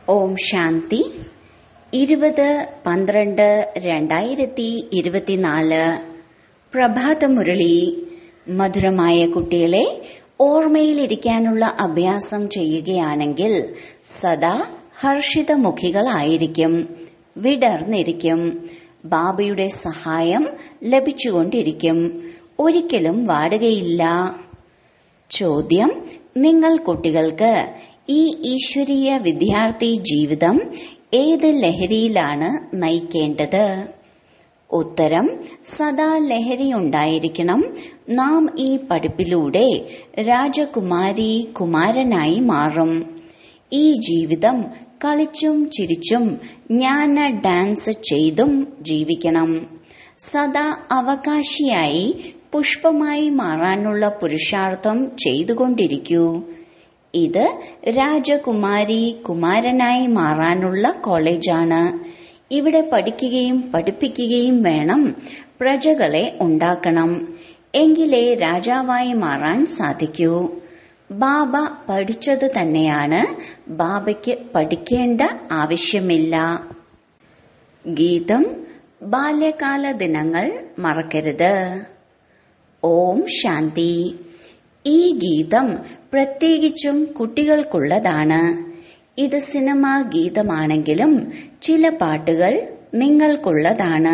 ഓം ശാന്തി ഇരുപത് പന്ത്രണ്ട് രണ്ടായിരത്തി ഇരുപത്തിനാല് പ്രഭാതമുരളി മധുരമായ കുട്ടികളെ ഓർമ്മയിലിരിക്കാനുള്ള അഭ്യാസം ചെയ്യുകയാണെങ്കിൽ സദാ ഹർഷിതമുഖികളായിരിക്കും വിടർന്നിരിക്കും ബാബയുടെ സഹായം ലഭിച്ചുകൊണ്ടിരിക്കും ഒരിക്കലും വാടുകയില്ല ചോദ്യം നിങ്ങൾ കുട്ടികൾക്ക് ഈ ഈശ്വരീയ വിദ്യാർത്ഥി ജീവിതം ഏത് ലഹരിയിലാണ് നയിക്കേണ്ടത് ഉത്തരം സദാ ലഹരിയുണ്ടായിരിക്കണം നാം ഈ പഠിപ്പിലൂടെ രാജകുമാരി കുമാരനായി മാറും ഈ ജീവിതം കളിച്ചും ചിരിച്ചും ജ്ഞാന ഡാൻസ് ചെയ്തും ജീവിക്കണം സദാ അവകാശിയായി പുഷ്പമായി മാറാനുള്ള പുരുഷാർത്ഥം ചെയ്തുകൊണ്ടിരിക്കൂ ഇത് രാജകുമാരി കുമാരനായി മാറാനുള്ള കോളേജാണ് ഇവിടെ പഠിക്കുകയും പഠിപ്പിക്കുകയും വേണം പ്രജകളെ ഉണ്ടാക്കണം എങ്കിലേ രാജാവായി മാറാൻ സാധിക്കൂ ബാബ പഠിച്ചത് തന്നെയാണ് ബാബയ്ക്ക് പഠിക്കേണ്ട ആവശ്യമില്ല ഗീതം ബാല്യകാല ദിനങ്ങൾ മറക്കരുത് ഓം ശാന്തി ഈ ഗീതം പ്രത്യേകിച്ചും കുട്ടികൾക്കുള്ളതാണ് ഇത് സിനിമ ഗീതമാണെങ്കിലും ചില പാട്ടുകൾ നിങ്ങൾക്കുള്ളതാണ്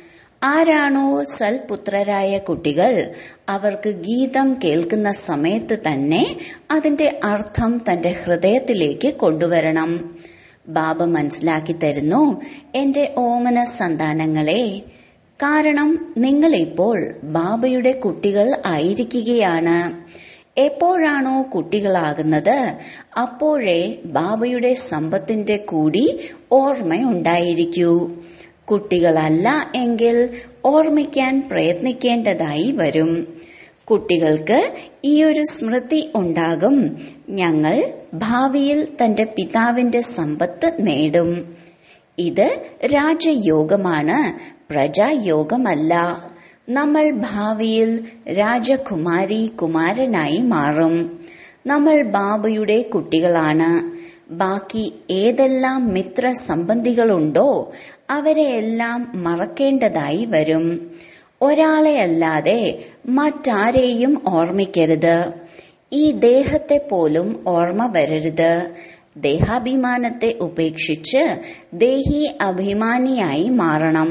ആരാണോ സൽപുത്രരായ കുട്ടികൾ അവർക്ക് ഗീതം കേൾക്കുന്ന സമയത്ത് തന്നെ അതിന്റെ അർത്ഥം തന്റെ ഹൃദയത്തിലേക്ക് കൊണ്ടുവരണം ബാബ മനസ്സിലാക്കി തരുന്നു എന്റെ ഓമന സന്താനങ്ങളെ കാരണം നിങ്ങളിപ്പോൾ ബാബയുടെ കുട്ടികൾ ആയിരിക്കുകയാണ് എപ്പോഴാണോ കുട്ടികളാകുന്നത് അപ്പോഴേ ബാബയുടെ സമ്പത്തിന്റെ കൂടി ഓർമ്മയുണ്ടായിരിക്കൂ കുട്ടികളല്ല എങ്കിൽ ഓർമ്മിക്കാൻ പ്രയത്നിക്കേണ്ടതായി വരും കുട്ടികൾക്ക് ഈയൊരു സ്മൃതി ഉണ്ടാകും ഞങ്ങൾ ഭാവിയിൽ തന്റെ പിതാവിന്റെ സമ്പത്ത് നേടും ഇത് രാജയോഗമാണ് പ്രജായോഗമല്ല നമ്മൾ ഭാവിയിൽ രാജകുമാരി കുമാരനായി മാറും നമ്മൾ ബാബയുടെ കുട്ടികളാണ് ബാക്കി ഏതെല്ലാം മിത്ര സംബന്ധികളുണ്ടോ അവരെയെല്ലാം മറക്കേണ്ടതായി വരും ഒരാളെ അല്ലാതെ മറ്റാരെയും ഓർമ്മിക്കരുത് ഈ ദേഹത്തെ പോലും ഓർമ്മ വരരുത് ദേഹാഭിമാനത്തെ ഉപേക്ഷിച്ച് ദേഹി അഭിമാനിയായി മാറണം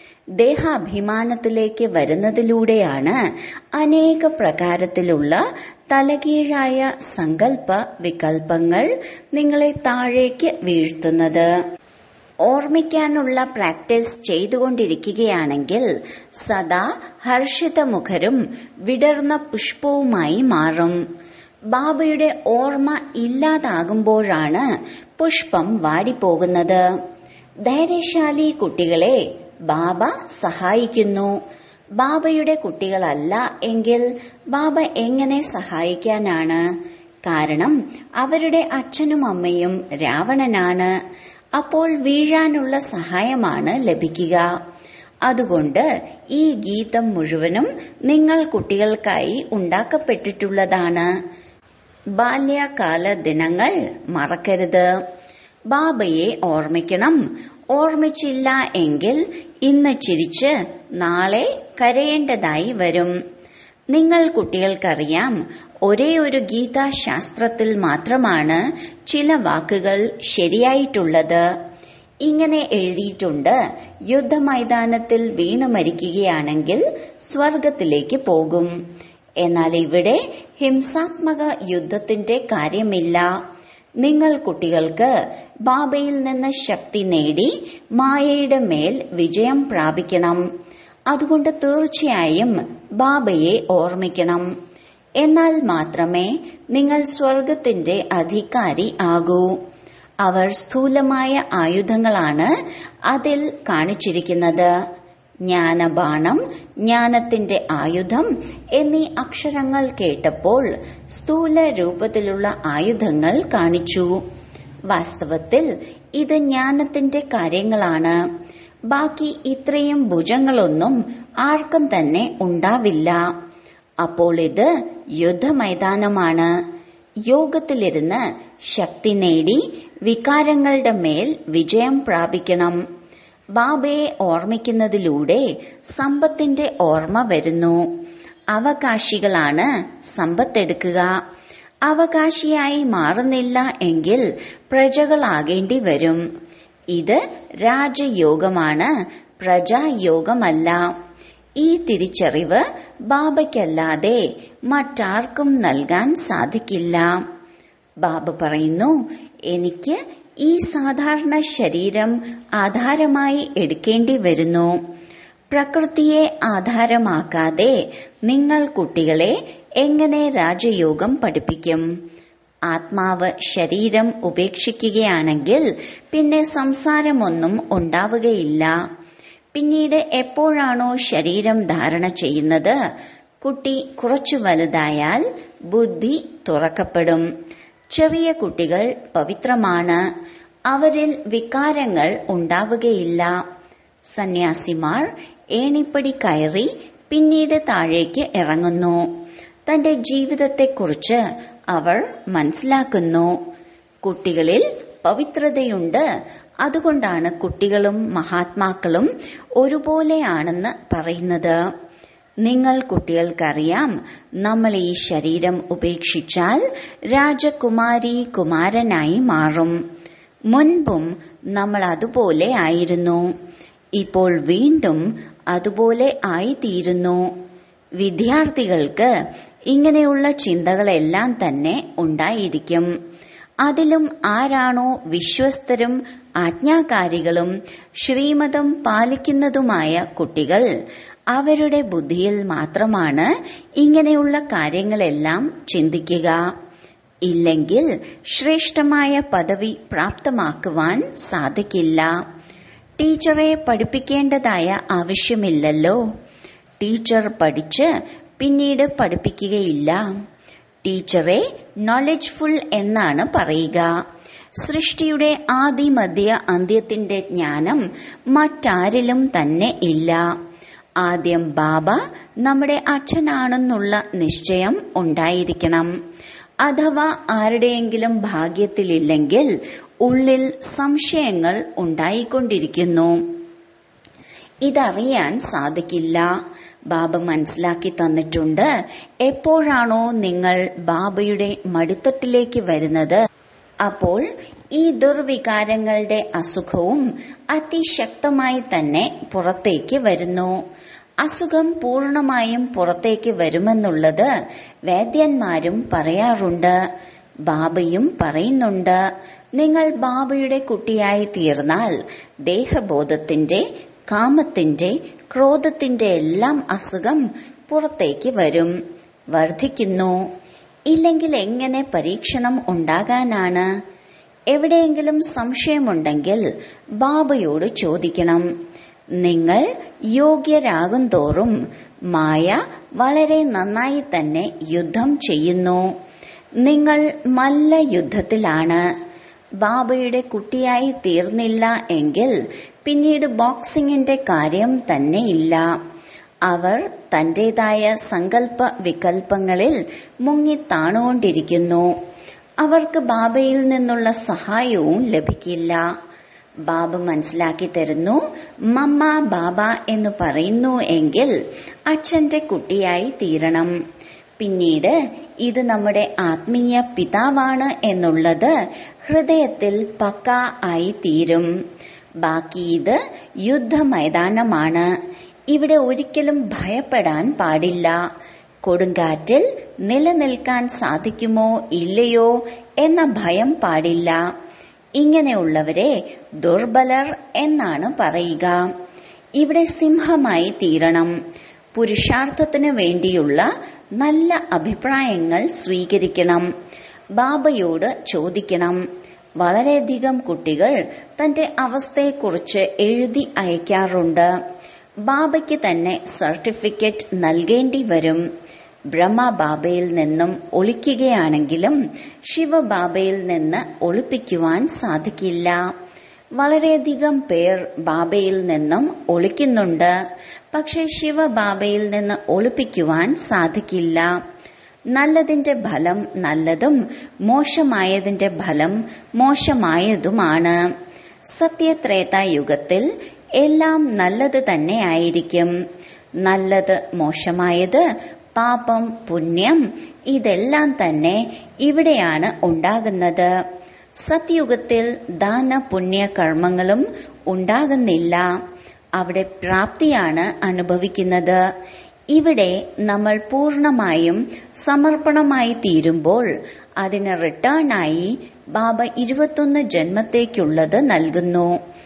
ദേഹാഭിമാനത്തിലേക്ക് വരുന്നതിലൂടെയാണ് അനേക പ്രകാരത്തിലുള്ള തലകീഴായ സങ്കല്പ വികൽപ്പങ്ങൾ നിങ്ങളെ താഴേക്ക് വീഴ്ത്തുന്നത് ഓർമ്മിക്കാനുള്ള പ്രാക്ടീസ് ചെയ്തുകൊണ്ടിരിക്കുകയാണെങ്കിൽ സദാ ഹർഷിതമുഖരും വിടർന്ന പുഷ്പവുമായി മാറും ബാബയുടെ ഓർമ്മ ഇല്ലാതാകുമ്പോഴാണ് പുഷ്പം വാടിപ്പോകുന്നത് ധൈര്യശാലി കുട്ടികളെ ബാബ സഹായിക്കുന്നു ബാബയുടെ കുട്ടികളല്ല എങ്കിൽ ബാബ എങ്ങനെ സഹായിക്കാനാണ് കാരണം അവരുടെ അച്ഛനും അമ്മയും രാവണനാണ് അപ്പോൾ വീഴാനുള്ള സഹായമാണ് ലഭിക്കുക അതുകൊണ്ട് ഈ ഗീതം മുഴുവനും നിങ്ങൾ കുട്ടികൾക്കായി ഉണ്ടാക്കപ്പെട്ടിട്ടുള്ളതാണ് ബാല്യകാല ദിനങ്ങൾ മറക്കരുത് ബാബയെ ഓർമ്മിക്കണം ഓർമ്മിച്ചില്ല എങ്കിൽ ഇന്ന് ചിരിച്ച് നാളെ കരയേണ്ടതായി വരും നിങ്ങൾ കുട്ടികൾക്കറിയാം ഒരേ ഒരു ഗീതാശാസ്ത്രത്തിൽ മാത്രമാണ് ചില വാക്കുകൾ ശരിയായിട്ടുള്ളത് ഇങ്ങനെ എഴുതിയിട്ടുണ്ട് യുദ്ധമൈതാനത്തിൽ വീണു മരിക്കുകയാണെങ്കിൽ സ്വർഗത്തിലേക്ക് പോകും എന്നാൽ ഇവിടെ ഹിംസാത്മക യുദ്ധത്തിന്റെ കാര്യമില്ല നിങ്ങൾ കുട്ടികൾക്ക് ബാബയിൽ നിന്ന് ശക്തി നേടി മായയുടെ മേൽ വിജയം പ്രാപിക്കണം അതുകൊണ്ട് തീർച്ചയായും ബാബയെ ഓർമ്മിക്കണം എന്നാൽ മാത്രമേ നിങ്ങൾ സ്വർഗത്തിന്റെ അധികാരി ആകൂ അവർ സ്ഥൂലമായ ആയുധങ്ങളാണ് അതിൽ കാണിച്ചിരിക്കുന്നത് ജ്ഞാനബാണം ജ്ഞാനത്തിന്റെ ആയുധം എന്നീ അക്ഷരങ്ങൾ കേട്ടപ്പോൾ സ്ഥൂല രൂപത്തിലുള്ള ആയുധങ്ങൾ കാണിച്ചു വാസ്തവത്തിൽ ഇത് ജ്ഞാനത്തിന്റെ കാര്യങ്ങളാണ് ബാക്കി ഇത്രയും ഭുജങ്ങളൊന്നും ആർക്കും തന്നെ ഉണ്ടാവില്ല അപ്പോൾ ഇത് യുദ്ധമൈതാനമാണ് യോഗത്തിലിരുന്ന് ശക്തി നേടി വികാരങ്ങളുടെ മേൽ വിജയം പ്രാപിക്കണം ബാബയെ ഓർമ്മിക്കുന്നതിലൂടെ സമ്പത്തിന്റെ ഓർമ്മ വരുന്നു അവകാശികളാണ് സമ്പത്തെടുക്കുക അവകാശിയായി മാറുന്നില്ല എങ്കിൽ പ്രജകളാകേണ്ടി വരും ഇത് രാജയോഗമാണ് പ്രജായോഗമല്ല ഈ തിരിച്ചറിവ് ബാബയ്ക്കല്ലാതെ മറ്റാർക്കും നൽകാൻ സാധിക്കില്ല ബാബ പറയുന്നു എനിക്ക് ഈ സാധാരണ ശരീരം ആധാരമായി എടുക്കേണ്ടി വരുന്നു പ്രകൃതിയെ ആധാരമാക്കാതെ നിങ്ങൾ കുട്ടികളെ എങ്ങനെ രാജയോഗം പഠിപ്പിക്കും ആത്മാവ് ശരീരം ഉപേക്ഷിക്കുകയാണെങ്കിൽ പിന്നെ സംസാരമൊന്നും ഉണ്ടാവുകയില്ല പിന്നീട് എപ്പോഴാണോ ശരീരം ധാരണ ചെയ്യുന്നത് കുട്ടി കുറച്ചു വലുതായാൽ ബുദ്ധി തുറക്കപ്പെടും ചെറിയ കുട്ടികൾ പവിത്രമാണ് അവരിൽ വികാരങ്ങൾ ഉണ്ടാവുകയില്ല സന്യാസിമാർ ഏണിപ്പടി കയറി പിന്നീട് താഴേക്ക് ഇറങ്ങുന്നു തന്റെ ജീവിതത്തെക്കുറിച്ച് അവർ മനസ്സിലാക്കുന്നു കുട്ടികളിൽ പവിത്രതയുണ്ട് അതുകൊണ്ടാണ് കുട്ടികളും മഹാത്മാക്കളും ഒരുപോലെയാണെന്ന് പറയുന്നത് നിങ്ങൾ കുട്ടികൾക്കറിയാം നമ്മൾ ഈ ശരീരം ഉപേക്ഷിച്ചാൽ രാജകുമാരി കുമാരനായി മാറും മുൻപും നമ്മൾ അതുപോലെ ആയിരുന്നു ഇപ്പോൾ വീണ്ടും അതുപോലെ ആയിത്തീരുന്നു വിദ്യാർത്ഥികൾക്ക് ഇങ്ങനെയുള്ള ചിന്തകളെല്ലാം തന്നെ ഉണ്ടായിരിക്കും അതിലും ആരാണോ വിശ്വസ്തരും ആജ്ഞാകാരികളും ശ്രീമതം പാലിക്കുന്നതുമായ കുട്ടികൾ അവരുടെ ബുദ്ധിയിൽ മാത്രമാണ് ഇങ്ങനെയുള്ള കാര്യങ്ങളെല്ലാം ചിന്തിക്കുക ഇല്ലെങ്കിൽ ശ്രേഷ്ഠമായ പദവി പ്രാപ്തമാക്കുവാൻ സാധിക്കില്ല ടീച്ചറെ പഠിപ്പിക്കേണ്ടതായ ആവശ്യമില്ലല്ലോ ടീച്ചർ പഠിച്ച് പിന്നീട് പഠിപ്പിക്കുകയില്ല ടീച്ചറെ നോളജ്ഫുൾ എന്നാണ് പറയുക സൃഷ്ടിയുടെ ആദി മധ്യ അന്ത്യത്തിന്റെ ജ്ഞാനം മറ്റാരിലും തന്നെ ഇല്ല ആദ്യം ബാബ നമ്മുടെ അച്ഛനാണെന്നുള്ള നിശ്ചയം ഉണ്ടായിരിക്കണം അഥവാ ആരുടെയെങ്കിലും ഭാഗ്യത്തിലില്ലെങ്കിൽ ഉള്ളിൽ സംശയങ്ങൾ ഉണ്ടായിക്കൊണ്ടിരിക്കുന്നു ഇതറിയാൻ സാധിക്കില്ല ബാബ മനസ്സിലാക്കി തന്നിട്ടുണ്ട് എപ്പോഴാണോ നിങ്ങൾ ബാബയുടെ മടിത്തട്ടിലേക്ക് വരുന്നത് അപ്പോൾ ഈ ദുർവികാരങ്ങളുടെ അസുഖവും അതിശക്തമായി തന്നെ പുറത്തേക്ക് വരുന്നു അസുഖം പൂർണമായും പുറത്തേക്ക് വരുമെന്നുള്ളത് വേദ്യന്മാരും പറയാറുണ്ട് ബാബയും പറയുന്നുണ്ട് നിങ്ങൾ ബാബയുടെ കുട്ടിയായി തീർന്നാൽ ദേഹബോധത്തിന്റെ കാമത്തിന്റെ ക്രോധത്തിന്റെ എല്ലാം അസുഖം പുറത്തേക്ക് വരും വർദ്ധിക്കുന്നു ഇല്ലെങ്കിൽ എങ്ങനെ പരീക്ഷണം ഉണ്ടാകാനാണ് എവിടെയെങ്കിലും സംശയമുണ്ടെങ്കിൽ ബാബയോട് ചോദിക്കണം നിങ്ങൾ യോഗ്യരാകും തോറും മായ വളരെ നന്നായി തന്നെ യുദ്ധം ചെയ്യുന്നു നിങ്ങൾ മല്ല യുദ്ധത്തിലാണ് ബാബയുടെ കുട്ടിയായി തീർന്നില്ല എങ്കിൽ പിന്നീട് ബോക്സിംഗിന്റെ കാര്യം തന്നെയില്ല അവർ തന്റേതായ സങ്കല്പ വികല്പങ്ങളിൽ മുങ്ങിത്താണുകൊണ്ടിരിക്കുന്നു അവർക്ക് ബാബയിൽ നിന്നുള്ള സഹായവും ലഭിക്കില്ല ബാബ മനസ്സിലാക്കി തരുന്നു മമ്മ ബാബ എന്ന് പറയുന്നു എങ്കിൽ അച്ഛന്റെ കുട്ടിയായി തീരണം പിന്നീട് ഇത് നമ്മുടെ ആത്മീയ പിതാവാണ് എന്നുള്ളത് ഹൃദയത്തിൽ പക്ക ആയി തീരും ബാക്കി ഇത് യുദ്ധമൈതാനമാണ് ഇവിടെ ഒരിക്കലും ഭയപ്പെടാൻ പാടില്ല കൊടുങ്കാറ്റിൽ നിലനിൽക്കാൻ സാധിക്കുമോ ഇല്ലയോ എന്ന ഭയം പാടില്ല ഇങ്ങനെയുള്ളവരെ ദുർബലർ എന്നാണ് പറയുക ഇവിടെ സിംഹമായി തീരണം പുരുഷാർത്ഥത്തിനു വേണ്ടിയുള്ള നല്ല അഭിപ്രായങ്ങൾ സ്വീകരിക്കണം ബാബയോട് ചോദിക്കണം വളരെയധികം കുട്ടികൾ തന്റെ അവസ്ഥയെക്കുറിച്ച് എഴുതി അയക്കാറുണ്ട് ബാബയ്ക്ക് തന്നെ സർട്ടിഫിക്കറ്റ് നൽകേണ്ടി വരും ബ്രഹ്മബാബയിൽ നിന്നും ഒളിക്കുകയാണെങ്കിലും ശിവബാബയിൽ നിന്ന് ഒളിപ്പിക്കുവാൻ സാധിക്കില്ല വളരെയധികം പേർ ബാബയിൽ നിന്നും ഒളിക്കുന്നുണ്ട് പക്ഷെ ശിവബാബയിൽ നിന്ന് ഒളിപ്പിക്കുവാൻ സാധിക്കില്ല നല്ലതിന്റെ ഫലം നല്ലതും മോശമായതിന്റെ ഫലം മോശമായതുമാണ് സത്യത്രേതായുഗത്തിൽ എല്ലാം നല്ലത് തന്നെയായിരിക്കും നല്ലത് മോശമായത് പാപം പുണ്യം ഇതെല്ലാം തന്നെ ഇവിടെയാണ് ഉണ്ടാകുന്നത് സത്യുഗത്തിൽ ദാന പുണ്യ കർമ്മങ്ങളും ഉണ്ടാകുന്നില്ല അവിടെ പ്രാപ്തിയാണ് അനുഭവിക്കുന്നത് ഇവിടെ നമ്മൾ പൂർണമായും സമർപ്പണമായി തീരുമ്പോൾ അതിന് റിട്ടേണായി ബാബ ഇരുപത്തൊന്ന് ജന്മത്തേക്കുള്ളത് നൽകുന്നു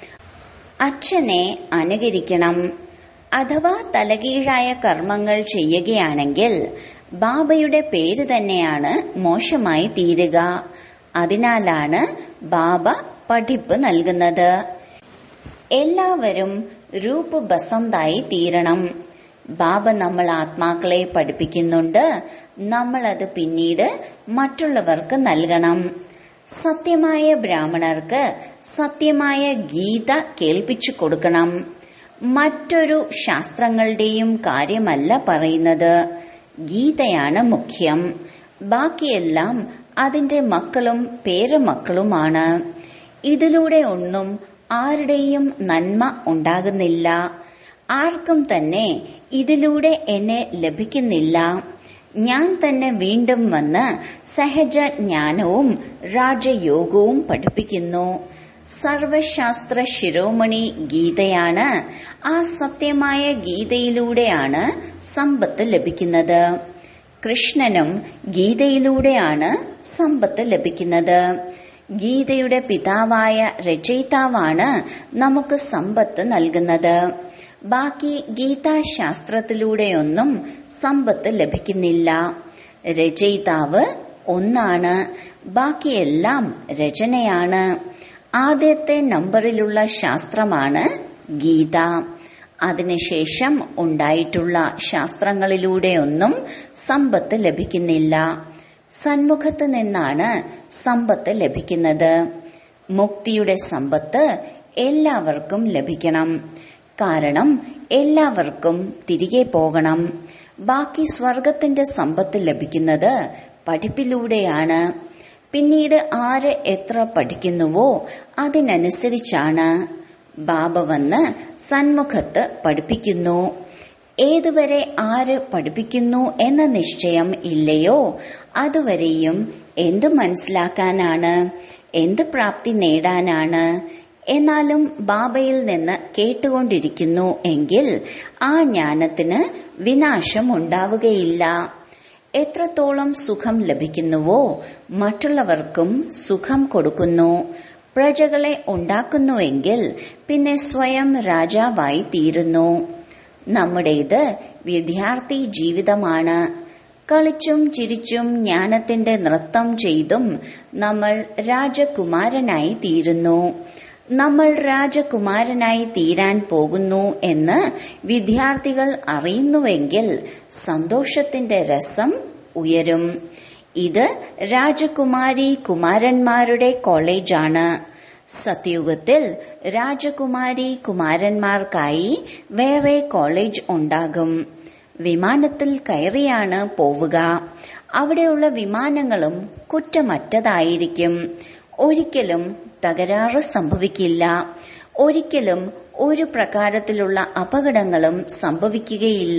അച്ഛനെ അനുകരിക്കണം അഥവാ തലകീഴായ കർമ്മങ്ങൾ ചെയ്യുകയാണെങ്കിൽ ബാബയുടെ പേര് തന്നെയാണ് മോശമായി തീരുക അതിനാലാണ് ബാബ പഠിപ്പ് നൽകുന്നത് എല്ലാവരും രൂപ ബസന്തായി തീരണം ബാബ നമ്മൾ ആത്മാക്കളെ പഠിപ്പിക്കുന്നുണ്ട് നമ്മൾ അത് പിന്നീട് മറ്റുള്ളവർക്ക് നൽകണം സത്യമായ ബ്രാഹ്മണർക്ക് സത്യമായ ഗീത കേൾപ്പിച്ചു കൊടുക്കണം മറ്റൊരു ശാസ്ത്രങ്ങളുടെയും കാര്യമല്ല പറയുന്നത് ഗീതയാണ് മുഖ്യം ബാക്കിയെല്ലാം അതിന്റെ മക്കളും പേരമക്കളുമാണ് ഇതിലൂടെ ഒന്നും ആരുടെയും നന്മ ഉണ്ടാകുന്നില്ല ആർക്കും തന്നെ ഇതിലൂടെ എന്നെ ലഭിക്കുന്നില്ല ഞാൻ തന്നെ വീണ്ടും വന്ന് സഹജ ജ്ഞാനവും രാജയോഗവും പഠിപ്പിക്കുന്നു സർവശാസ്ത്ര ശിരോമണി ഗീതയാണ് ആ സത്യമായ ഗീതയിലൂടെയാണ് സമ്പത്ത് ലഭിക്കുന്നത് കൃഷ്ണനും ഗീതയിലൂടെയാണ് സമ്പത്ത് ലഭിക്കുന്നത് ഗീതയുടെ പിതാവായ രചയിതാവാണ് നമുക്ക് സമ്പത്ത് നൽകുന്നത് ബാക്കി ഗീതാശാസ്ത്രത്തിലൂടെയൊന്നും സമ്പത്ത് ലഭിക്കുന്നില്ല രചയിതാവ് ഒന്നാണ് ബാക്കിയെല്ലാം രചനയാണ് ആദ്യത്തെ നമ്പറിലുള്ള ശാസ്ത്രമാണ് ഗീത അതിനുശേഷം ഉണ്ടായിട്ടുള്ള ശാസ്ത്രങ്ങളിലൂടെയൊന്നും സമ്പത്ത് ലഭിക്കുന്നില്ല സന്മുഖത്ത് നിന്നാണ് സമ്പത്ത് ലഭിക്കുന്നത് മുക്തിയുടെ സമ്പത്ത് എല്ലാവർക്കും ലഭിക്കണം കാരണം എല്ലാവർക്കും തിരികെ പോകണം ബാക്കി സ്വർഗത്തിന്റെ സമ്പത്ത് ലഭിക്കുന്നത് പഠിപ്പിലൂടെയാണ് പിന്നീട് ആര് എത്ര പഠിക്കുന്നുവോ അതിനനുസരിച്ചാണ് ബാബ വന്ന് സന്മുഖത്ത് പഠിപ്പിക്കുന്നു ഏതുവരെ ആര് പഠിപ്പിക്കുന്നു എന്ന നിശ്ചയം ഇല്ലയോ അതുവരെയും എന്ത് മനസ്സിലാക്കാനാണ് എന്ത് പ്രാപ്തി നേടാനാണ് എന്നാലും ബാബയിൽ നിന്ന് കേട്ടുകൊണ്ടിരിക്കുന്നു എങ്കിൽ ആ ജ്ഞാനത്തിന് വിനാശം ഉണ്ടാവുകയില്ല എത്രത്തോളം സുഖം ലഭിക്കുന്നുവോ മറ്റുള്ളവർക്കും സുഖം കൊടുക്കുന്നു പ്രജകളെ ഉണ്ടാക്കുന്നുവെങ്കിൽ പിന്നെ സ്വയം രാജാവായി തീരുന്നു നമ്മുടേത് വിദ്യാർത്ഥി ജീവിതമാണ് കളിച്ചും ചിരിച്ചും ജ്ഞാനത്തിന്റെ നൃത്തം ചെയ്തും നമ്മൾ രാജകുമാരനായി തീരുന്നു നമ്മൾ രാജകുമാരനായി തീരാൻ പോകുന്നു എന്ന് വിദ്യാർത്ഥികൾ അറിയുന്നുവെങ്കിൽ സന്തോഷത്തിന്റെ രസം ഉയരും ഇത് രാജകുമാരി കുമാരന്മാരുടെ കോളേജാണ് സത്യുഗത്തിൽ രാജകുമാരി കുമാരന്മാർക്കായി വേറെ കോളേജ് ഉണ്ടാകും വിമാനത്തിൽ കയറിയാണ് പോവുക അവിടെയുള്ള വിമാനങ്ങളും കുറ്റമറ്റതായിരിക്കും ഒരിക്കലും തകരാറ് സംഭവിക്കില്ല ഒരിക്കലും ഒരു പ്രകാരത്തിലുള്ള അപകടങ്ങളും സംഭവിക്കുകയില്ല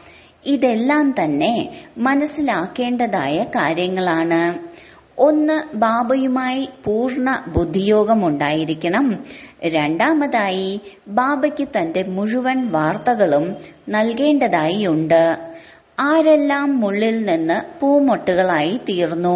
ഇതെല്ലാം തന്നെ മനസ്സിലാക്കേണ്ടതായ കാര്യങ്ങളാണ് ഒന്ന് ബാബയുമായി പൂർണ്ണ ബുദ്ധിയോഗമുണ്ടായിരിക്കണം രണ്ടാമതായി ബാബയ്ക്ക് തന്റെ മുഴുവൻ വാർത്തകളും നൽകേണ്ടതായി ഉണ്ട് ആരെല്ലാം മുള്ളിൽ നിന്ന് പൂമൊട്ടുകളായി തീർന്നു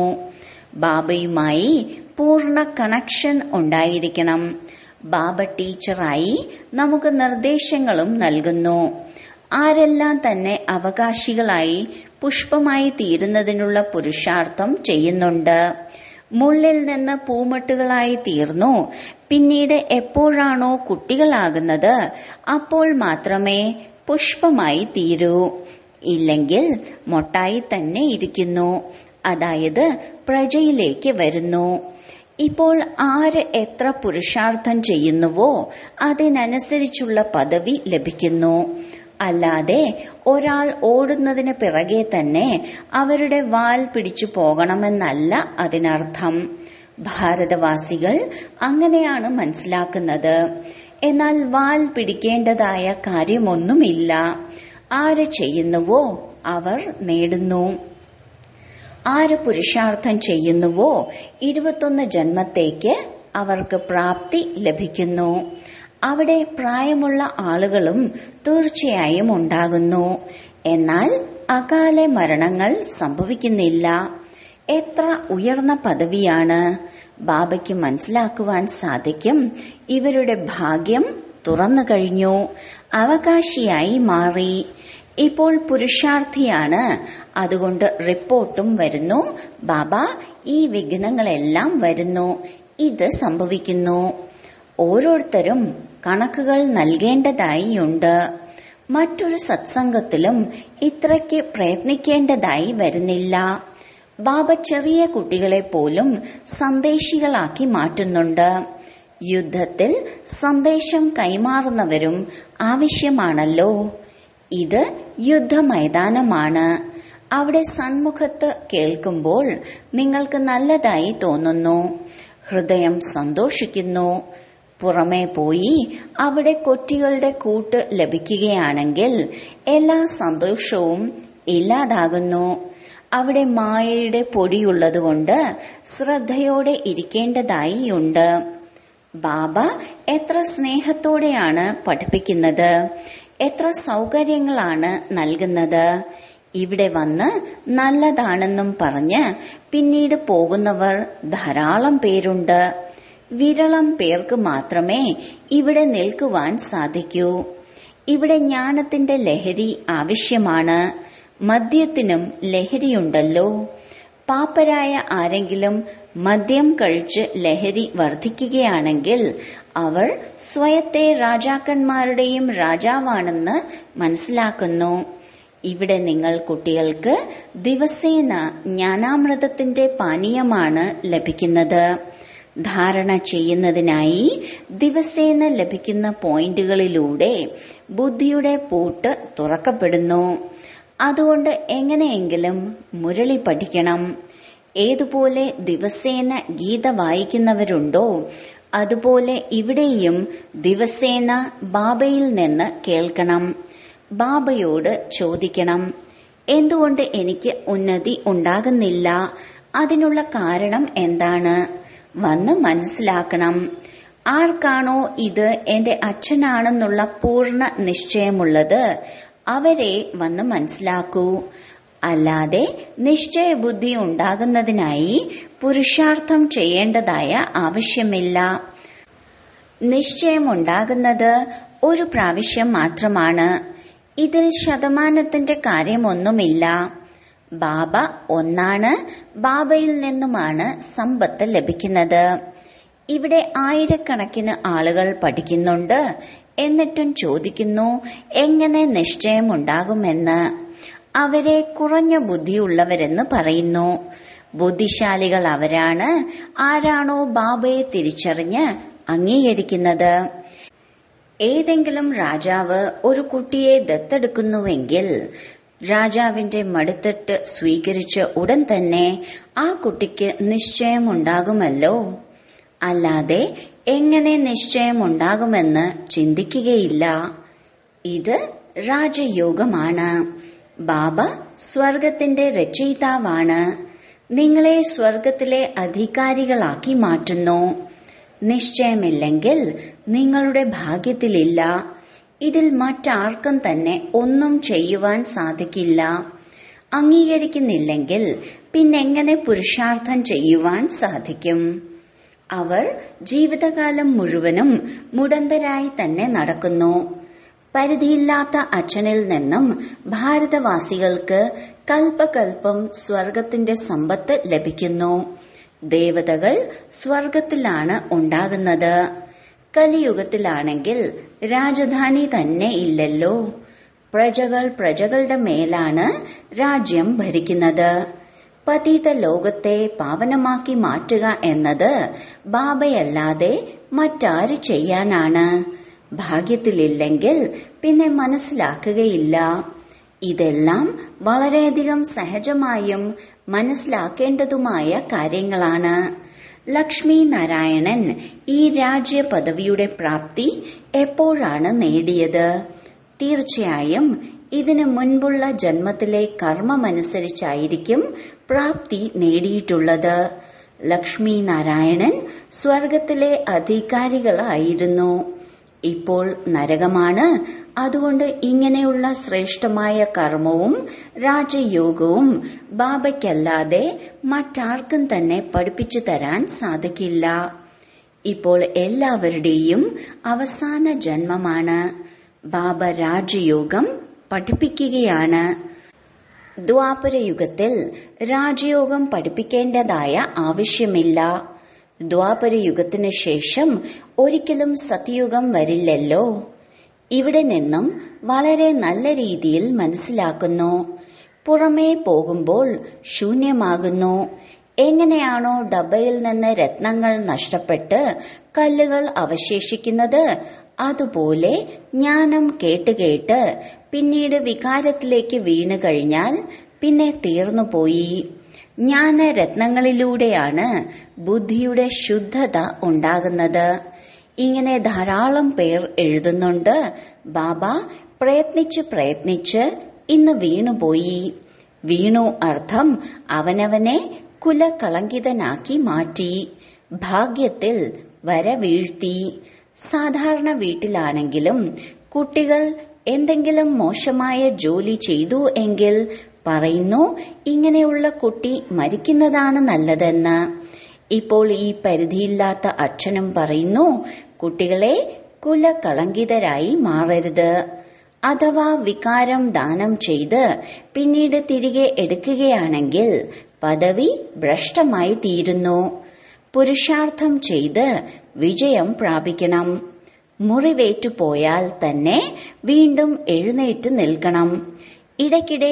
ബാബയുമായി പൂർണ്ണ കണക്ഷൻ ഉണ്ടായിരിക്കണം ബാബ ടീച്ചറായി നമുക്ക് നിർദ്ദേശങ്ങളും നൽകുന്നു ആരെല്ലാം തന്നെ അവകാശികളായി പുഷ്പമായി തീരുന്നതിനുള്ള പുരുഷാർത്ഥം ചെയ്യുന്നുണ്ട് മുള്ളിൽ നിന്ന് പൂമട്ടുകളായി തീർന്നു പിന്നീട് എപ്പോഴാണോ കുട്ടികളാകുന്നത് അപ്പോൾ മാത്രമേ പുഷ്പമായി തീരൂ ഇല്ലെങ്കിൽ മൊട്ടായി തന്നെ ഇരിക്കുന്നു അതായത് പ്രജയിലേക്ക് വരുന്നു ഇപ്പോൾ ആര് എത്ര പുരുഷാർത്ഥം ചെയ്യുന്നുവോ അതിനനുസരിച്ചുള്ള പദവി ലഭിക്കുന്നു അല്ലാതെ ഒരാൾ ഓടുന്നതിന് പിറകെ തന്നെ അവരുടെ വാൽ പിടിച്ചു പോകണമെന്നല്ല അതിനർത്ഥം ഭാരതവാസികൾ അങ്ങനെയാണ് മനസ്സിലാക്കുന്നത് എന്നാൽ വാൽ പിടിക്കേണ്ടതായ കാര്യമൊന്നുമില്ല ആര് ചെയ്യുന്നുവോ അവർ നേടുന്നു ആര് പുരുഷാർത്ഥം ചെയ്യുന്നുവോ ഇരുപത്തൊന്ന് ജന്മത്തേക്ക് അവർക്ക് പ്രാപ്തി ലഭിക്കുന്നു അവിടെ പ്രായമുള്ള ആളുകളും തീർച്ചയായും ഉണ്ടാകുന്നു എന്നാൽ അകാല മരണങ്ങൾ സംഭവിക്കുന്നില്ല എത്ര ഉയർന്ന പദവിയാണ് ബാബയ്ക്ക് മനസ്സിലാക്കുവാൻ സാധിക്കും ഇവരുടെ ഭാഗ്യം തുറന്നു കഴിഞ്ഞു അവകാശിയായി മാറി ഇപ്പോൾ പുരുഷാർത്ഥിയാണ് അതുകൊണ്ട് റിപ്പോർട്ടും വരുന്നു ബാബ ഈ വിഘ്നങ്ങളെല്ലാം വരുന്നു ഇത് സംഭവിക്കുന്നു ഓരോരുത്തരും കണക്കുകൾ നൽകേണ്ടതായിയുണ്ട് മറ്റൊരു സത്സംഗത്തിലും ഇത്രയ്ക്ക് പ്രയത്നിക്കേണ്ടതായി വരുന്നില്ല ബാബ ചെറിയ കുട്ടികളെ പോലും സന്ദേശികളാക്കി മാറ്റുന്നുണ്ട് യുദ്ധത്തിൽ സന്ദേശം കൈമാറുന്നവരും ആവശ്യമാണല്ലോ ഇത് യുദ്ധമൈതാനമാണ് അവിടെ സന്മുഖത്ത് കേൾക്കുമ്പോൾ നിങ്ങൾക്ക് നല്ലതായി തോന്നുന്നു ഹൃദയം സന്തോഷിക്കുന്നു പുറമെ പോയി അവിടെ കൊറ്റികളുടെ കൂട്ട് ലഭിക്കുകയാണെങ്കിൽ എല്ലാ സന്തോഷവും ഇല്ലാതാകുന്നു അവിടെ മായയുടെ പൊടിയുള്ളതുകൊണ്ട് ശ്രദ്ധയോടെ ഇരിക്കേണ്ടതായി ഉണ്ട് ബാബ എത്ര സ്നേഹത്തോടെയാണ് പഠിപ്പിക്കുന്നത് എത്ര സൗകര്യങ്ങളാണ് നൽകുന്നത് ഇവിടെ വന്ന് നല്ലതാണെന്നും പറഞ്ഞ് പിന്നീട് പോകുന്നവർ ധാരാളം പേരുണ്ട് വിരളം പേർക്ക് മാത്രമേ ഇവിടെ നിൽക്കുവാൻ സാധിക്കൂ ഇവിടെ ജ്ഞാനത്തിന്റെ ലഹരി ആവശ്യമാണ് മദ്യത്തിനും ലഹരിയുണ്ടല്ലോ പാപ്പരായ ആരെങ്കിലും മദ്യം കഴിച്ച് ലഹരി വർദ്ധിക്കുകയാണെങ്കിൽ അവർ സ്വയത്തെ രാജാക്കന്മാരുടെയും രാജാവാണെന്ന് മനസ്സിലാക്കുന്നു ഇവിടെ നിങ്ങൾ കുട്ടികൾക്ക് ദിവസേന ജ്ഞാനാമൃതത്തിന്റെ പാനീയമാണ് ലഭിക്കുന്നത് ധാരണ ചെയ്യുന്നതിനായി ദിവസേന ലഭിക്കുന്ന പോയിന്റുകളിലൂടെ ബുദ്ധിയുടെ പൂട്ട് തുറക്കപ്പെടുന്നു അതുകൊണ്ട് എങ്ങനെയെങ്കിലും മുരളി പഠിക്കണം ഏതുപോലെ ദിവസേന ഗീത വായിക്കുന്നവരുണ്ടോ അതുപോലെ ഇവിടെയും ദിവസേന ബാബയിൽ നിന്ന് കേൾക്കണം ബാബയോട് ചോദിക്കണം എന്തുകൊണ്ട് എനിക്ക് ഉന്നതി ഉണ്ടാകുന്നില്ല അതിനുള്ള കാരണം എന്താണ് വന്ന് മനസ്സിലാക്കണം ആർക്കാണോ ഇത് എന്റെ അച്ഛനാണെന്നുള്ള പൂർണ്ണ നിശ്ചയമുള്ളത് അവരെ വന്ന് മനസ്സിലാക്കൂ അല്ലാതെ നിശ്ചയബുദ്ധി ഉണ്ടാകുന്നതിനായി പുരുഷാർത്ഥം ചെയ്യേണ്ടതായ ആവശ്യമില്ല നിശ്ചയമുണ്ടാകുന്നത് ഒരു പ്രാവശ്യം മാത്രമാണ് ഇതിൽ ശതമാനത്തിന്റെ കാര്യമൊന്നുമില്ല ബാബ ഒന്നാണ് ബാബയിൽ നിന്നുമാണ് സമ്പത്ത് ലഭിക്കുന്നത് ഇവിടെ ആയിരക്കണക്കിന് ആളുകൾ പഠിക്കുന്നുണ്ട് എന്നിട്ടും ചോദിക്കുന്നു എങ്ങനെ നിശ്ചയമുണ്ടാകുമെന്ന് അവരെ കുറഞ്ഞ ബുദ്ധിയുള്ളവരെന്ന് പറയുന്നു ബുദ്ധിശാലികൾ അവരാണ് ആരാണോ ബാബയെ തിരിച്ചറിഞ്ഞ് അംഗീകരിക്കുന്നത് ഏതെങ്കിലും രാജാവ് ഒരു കുട്ടിയെ ദത്തെടുക്കുന്നുവെങ്കിൽ രാജാവിന്റെ മടുത്തിട്ട് സ്വീകരിച്ച ഉടൻ തന്നെ ആ കുട്ടിക്ക് നിശ്ചയമുണ്ടാകുമല്ലോ അല്ലാതെ എങ്ങനെ നിശ്ചയമുണ്ടാകുമെന്ന് ചിന്തിക്കുകയില്ല ഇത് രാജയോഗമാണ് ബാബ സ്വർഗത്തിന്റെ രചയിതാവാണ് നിങ്ങളെ സ്വർഗത്തിലെ അധികാരികളാക്കി മാറ്റുന്നു നിശ്ചയമില്ലെങ്കിൽ നിങ്ങളുടെ ഭാഗ്യത്തിലില്ല ഇതിൽ മറ്റാർക്കും തന്നെ ഒന്നും ചെയ്യുവാൻ സാധിക്കില്ല അംഗീകരിക്കുന്നില്ലെങ്കിൽ പിന്നെങ്ങനെ പുരുഷാർത്ഥം ചെയ്യുവാൻ സാധിക്കും അവർ ജീവിതകാലം മുഴുവനും മുടന്തരായി തന്നെ നടക്കുന്നു പരിധിയില്ലാത്ത അച്ഛനിൽ നിന്നും ഭാരതവാസികൾക്ക് കൽപ്പകൽപ്പം സ്വർഗത്തിന്റെ സമ്പത്ത് ലഭിക്കുന്നു ദേവതകൾ സ്വർഗത്തിലാണ് ഉണ്ടാകുന്നത് കലിയുഗത്തിലാണെങ്കിൽ രാജധാനി തന്നെ ഇല്ലല്ലോ പ്രജകൾ പ്രജകളുടെ മേലാണ് രാജ്യം ഭരിക്കുന്നത് പതീത ലോകത്തെ പാവനമാക്കി മാറ്റുക എന്നത് ബാബയല്ലാതെ മറ്റാര് ചെയ്യാനാണ് ഭാഗ്യത്തിലില്ലെങ്കിൽ പിന്നെ മനസ്സിലാക്കുകയില്ല ഇതെല്ലാം വളരെയധികം സഹജമായും മനസ്സിലാക്കേണ്ടതുമായ കാര്യങ്ങളാണ് ലക്ഷ്മി നാരായണൻ ഈ രാജ്യ പദവിയുടെ പ്രാപ്തി എപ്പോഴാണ് നേടിയത് തീർച്ചയായും ഇതിനു മുൻപുള്ള ജന്മത്തിലെ കർമ്മമനുസരിച്ചായിരിക്കും പ്രാപ്തി നേടിയിട്ടുള്ളത് ലക്ഷ്മി നാരായണൻ സ്വർഗത്തിലെ അധികാരികളായിരുന്നു ഇപ്പോൾ നരകമാണ് അതുകൊണ്ട് ഇങ്ങനെയുള്ള ശ്രേഷ്ഠമായ കർമ്മവും രാജയോഗവും ബാബയ്ക്കല്ലാതെ മറ്റാർക്കും തന്നെ പഠിപ്പിച്ചു തരാൻ സാധിക്കില്ല ഇപ്പോൾ എല്ലാവരുടെയും അവസാന ജന്മമാണ് ബാബ രാജയോഗം പഠിപ്പിക്കുകയാണ് ദ്വാപരയുഗത്തിൽ രാജയോഗം പഠിപ്പിക്കേണ്ടതായ ആവശ്യമില്ല ദ്വാപരയുഗത്തിനു ശേഷം ഒരിക്കലും സത്യയുഗം വരില്ലല്ലോ ഇവിടെ നിന്നും വളരെ നല്ല രീതിയിൽ മനസ്സിലാക്കുന്നു പുറമേ പോകുമ്പോൾ ശൂന്യമാകുന്നു എങ്ങനെയാണോ ഡബയിൽ നിന്ന് രത്നങ്ങൾ നഷ്ടപ്പെട്ട് കല്ലുകൾ അവശേഷിക്കുന്നത് അതുപോലെ ജ്ഞാനം കേട്ടുകേട്ട് പിന്നീട് വികാരത്തിലേക്ക് വീണു കഴിഞ്ഞാൽ പിന്നെ തീർന്നുപോയി ജ്ഞാനരത്നങ്ങളിലൂടെയാണ് ബുദ്ധിയുടെ ശുദ്ധത ഉണ്ടാകുന്നത് ഇങ്ങനെ ധാരാളം പേർ എഴുതുന്നുണ്ട് ബാബ പ്രയത്നിച്ച് പ്രയത്നിച്ച് ഇന്ന് വീണുപോയി വീണു അർത്ഥം അവനവനെ കുലകളങ്കിതനാക്കി മാറ്റി ഭാഗ്യത്തിൽ വര വീഴ്ത്തി സാധാരണ വീട്ടിലാണെങ്കിലും കുട്ടികൾ എന്തെങ്കിലും മോശമായ ജോലി ചെയ്തു എങ്കിൽ പറയുന്നു ഇങ്ങനെയുള്ള കുട്ടി മരിക്കുന്നതാണ് നല്ലതെന്ന് ഇപ്പോൾ ഈ പരിധിയില്ലാത്ത അച്ഛനും പറയുന്നു കുട്ടികളെ കുലകളങ്കിതരായി മാറരുത് അഥവാ വികാരം ദാനം ചെയ്ത് പിന്നീട് തിരികെ എടുക്കുകയാണെങ്കിൽ പദവി ഭ്രഷ്ടമായി തീരുന്നു പുരുഷാർത്ഥം ചെയ്ത് വിജയം പ്രാപിക്കണം മുറിവേറ്റു പോയാൽ തന്നെ വീണ്ടും എഴുന്നേറ്റ് നിൽക്കണം ഇടയ്ക്കിടെ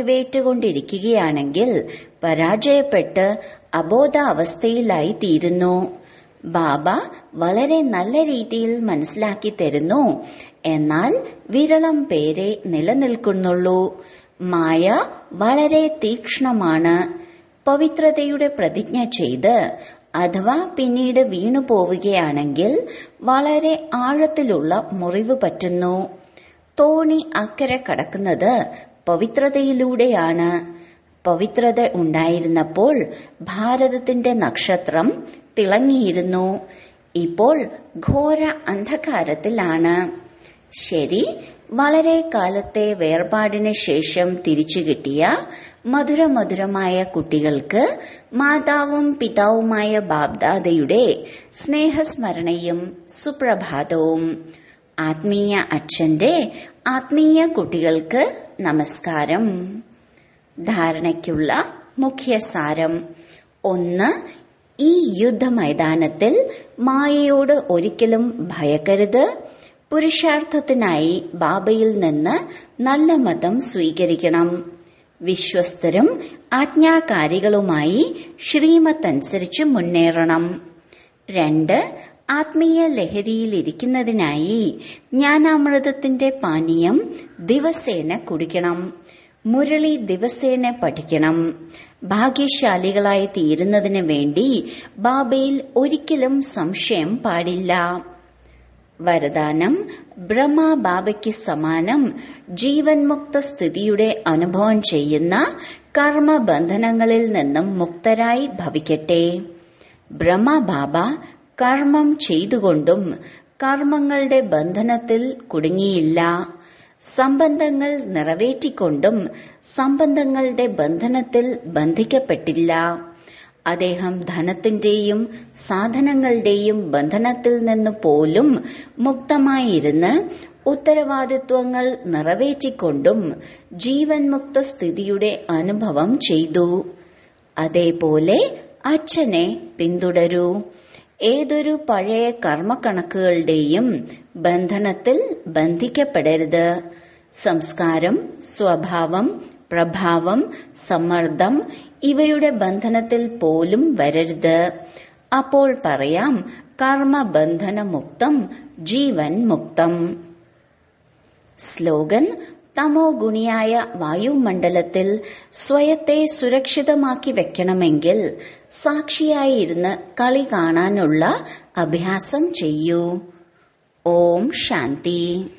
മുറിവേറ്റുകൊണ്ടിരിക്കുകയാണെങ്കിൽ പരാജയപ്പെട്ട് അബോധാവസ്ഥയിലായി തീരുന്നു ബാബ വളരെ നല്ല രീതിയിൽ മനസ്സിലാക്കി തരുന്നു എന്നാൽ വിരളം പേരെ നിലനിൽക്കുന്നുള്ളൂ മായ വളരെ തീക്ഷ്ണമാണ് പവിത്രതയുടെ പ്രതിജ്ഞ ചെയ്ത് അഥവാ പിന്നീട് വീണു പോവുകയാണെങ്കിൽ വളരെ ആഴത്തിലുള്ള മുറിവ് പറ്റുന്നു തോണി അക്കരെ കടക്കുന്നത് പവിത്രതയിലൂടെയാണ് പവിത്രത ഉണ്ടായിരുന്നപ്പോൾ ഭാരതത്തിന്റെ നക്ഷത്രം തിളങ്ങിയിരുന്നു ഇപ്പോൾ ഘോര അന്ധകാരത്തിലാണ് ശരി വളരെ കാലത്തെ വേർപാടിന് ശേഷം തിരിച്ചു കിട്ടിയ മധുരമധുരമായ കുട്ടികൾക്ക് മാതാവും പിതാവുമായ ബാബ്ദാദയുടെ സ്നേഹസ്മരണയും സുപ്രഭാതവും ആത്മീയ അച്ഛന്റെ ആത്മീയ കുട്ടികൾക്ക് നമസ്കാരം ധാരണയ്ക്കുള്ള മുഖ്യ സാരം ഒന്ന് ഈ യുദ്ധമൈതാനത്തിൽ മായയോട് ഒരിക്കലും ഭയക്കരുത് പുരുഷാർത്ഥത്തിനായി ബാബയിൽ നിന്ന് നല്ല മതം സ്വീകരിക്കണം വിശ്വസ്തരും ആജ്ഞാകാരികളുമായി ശ്രീമത്തനുസരിച്ച് മുന്നേറണം രണ്ട് ആത്മീയ ലഹരിയിലിരിക്കുന്നതിനായി ജ്ഞാനാമൃതത്തിന്റെ പാനീയം ദിവസേന കുടിക്കണം മുരളി ദിവസേന പഠിക്കണം ഭാഗ്യശാലികളായി തീരുന്നതിന് വേണ്ടി ബാബയിൽ ഒരിക്കലും സംശയം പാടില്ല വരദാനം ബ്രഹ്മ ബാബയ്ക്ക് സമാനം ജീവൻ മുക്ത സ്ഥിതിയുടെ അനുഭവം ചെയ്യുന്ന കർമ്മബന്ധനങ്ങളിൽ നിന്നും മുക്തരായി ഭവിക്കട്ടെ ബ്രഹ്മ ബാബ കർമ്മം ചെയ്തുകൊണ്ടും കർമ്മങ്ങളുടെ ബന്ധനത്തിൽ കുടുങ്ങിയില്ല സംബന്ധങ്ങൾ നിറവേറ്റിക്കൊണ്ടും സംബന്ധങ്ങളുടെ ബന്ധനത്തിൽ ബന്ധിക്കപ്പെട്ടില്ല അദ്ദേഹം ധനത്തിന്റെയും സാധനങ്ങളുടെയും ബന്ധനത്തിൽ നിന്ന് പോലും മുക്തമായിരുന്ന് ഉത്തരവാദിത്വങ്ങൾ നിറവേറ്റിക്കൊണ്ടും ജീവൻ മുക്ത സ്ഥിതിയുടെ അനുഭവം ചെയ്തു അതേപോലെ അച്ഛനെ പിന്തുടരൂ ഏതൊരു പഴയ കർമ്മക്കണക്കുകളുടെയും ബന്ധനത്തിൽ ബന്ധിക്കപ്പെടരുത് സംസ്കാരം സ്വഭാവം പ്രഭാവം സമ്മർദ്ദം ഇവയുടെ ബന്ധനത്തിൽ പോലും വരരുത് അപ്പോൾ പറയാം കർമ്മബന്ധനമുക്തം ജീവൻ മുക്തം സ്ലോഗൻ തമോ ഗുണിയായ വായുമണ്ഡലത്തിൽ സ്വയത്തെ സുരക്ഷിതമാക്കി വെക്കണമെങ്കിൽ സാക്ഷിയായിരുന്ന് കളി കാണാനുള്ള അഭ്യാസം ചെയ്യൂ ഓം ശാന്തി